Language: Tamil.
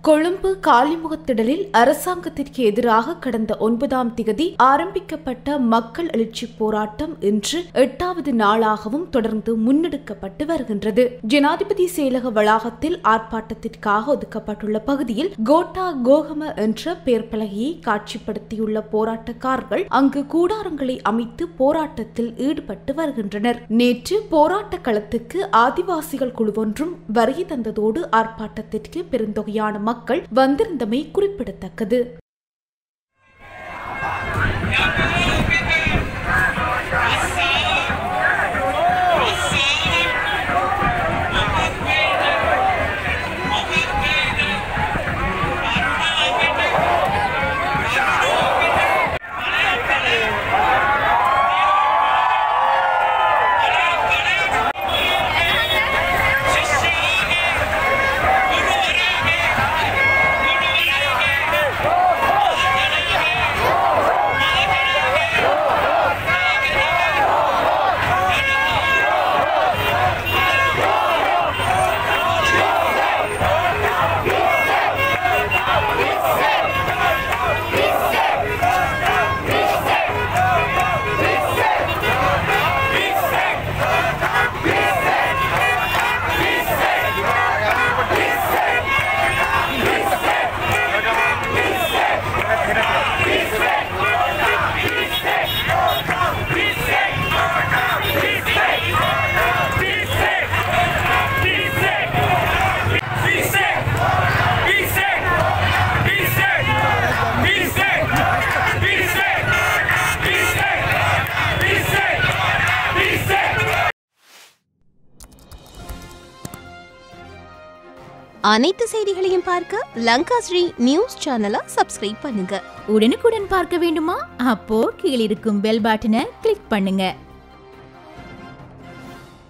கொழும்பு காலிமுகத்திடலில் அரசாங்கத்திற்கு எதிராக கடந்த ஒன்பதாம் திகதி ஆரம்பிக்கப்பட்ட மக்கள் எழுச்சி போராட்டம் இன்று எட்டாவது நாளாகவும் தொடர்ந்து முன்னெடுக்கப்பட்டு வருகின்றது ஜனாதிபதி செயலக வளாகத்தில் ஆர்ப்பாட்டத்திற்காக ஒதுக்கப்பட்டுள்ள பகுதியில் கோட்டா கோகம என்ற பெயர் பலகையை காட்சிப்படுத்தியுள்ள போராட்டக்காரர்கள் அங்கு கூடாரங்களை அமைத்து போராட்டத்தில் ஈடுபட்டு வருகின்றனர் நேற்று போராட்ட களத்துக்கு ஆதிவாசிகள் குழுவொன்றும் வருகை தந்ததோடு ஆர்ப்பாட்டத்திற்கு பெருந்தொகையான மக்கள் வந்திருந்தமை குறிப்பிடத்தக்கது அனைத்து செய்திகளையும் பார்க்க லங்கா ஸ்ரீ நியூஸ் சேனலை சப்ஸ்கிரைப் பண்ணுங்க உடனுக்குடன் பார்க்க வேண்டுமா அப்போ கீழிருக்கும் பெல் பட்டனை கிளிக் பண்ணுங்க